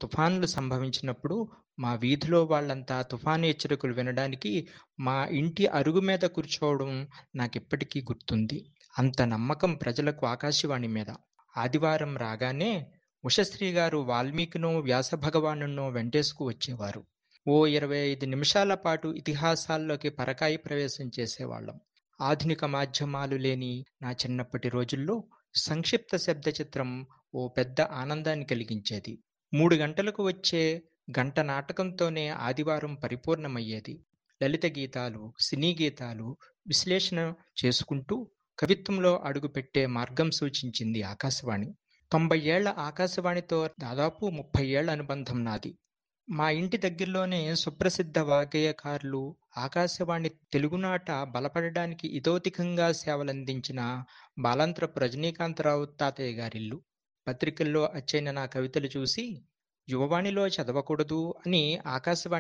తుఫానులు సంభవించినప్పుడు మా వీధిలో వాళ్ళంతా తుఫాను హెచ్చరికలు వినడానికి మా ఇంటి అరుగు మీద కూర్చోవడం నాకిప్పటికీ గుర్తుంది. అంత నమ్మకం ప్రజలకు ఆకాశవాణి మీద. ఆదివారం రాగానే ఉషశ్రీ గారు వాల్మీకినో, వ్యాసభగవానుడినో వెంటేసుకు వచ్చేవారు. ఓ 25 నిమిషాల పాటు ఇతిహాసాల్లోకి పరకాయ ప్రవేశం చేసేవాళ్ళం. ఆధునిక మాధ్యమాలు లేని నా చిన్నప్పటి రోజుల్లో సంక్షిప్త శబ్ద చిత్రం ఓ పెద్ద ఆనందాన్ని కలిగించేది. మూడు గంటలకు వచ్చే గంట నాటకంతోనే ఆదివారం పరిపూర్ణమయ్యేది. లలిత గీతాలు, సినీ గీతాలు విశ్లేషణ చేసుకుంటూ కవిత్వంలో అడుగుపెట్టే మార్గం సూచించింది ఆకాశవాణి. తొంభై ఏళ్ల ఆకాశవాణితో దాదాపు ముప్పై ఏళ్ల అనుబంధం నాది. మా ఇంటి దగ్గర్లోనే సుప్రసిద్ధ వాగ్గేయకారులు, ఆకాశవాణి తెలుగునాట బలపడడానికి ఇతోధికంగా సేవలందించిన బాలాంత్రపు రజనీకాంతరావు తాతయ్య గారిల్లు. పత్రికల్లో అచ్చయిన నా కవితలు చూసి యువవాణిలో చదవకూడదూ అని ఆకాశవాణి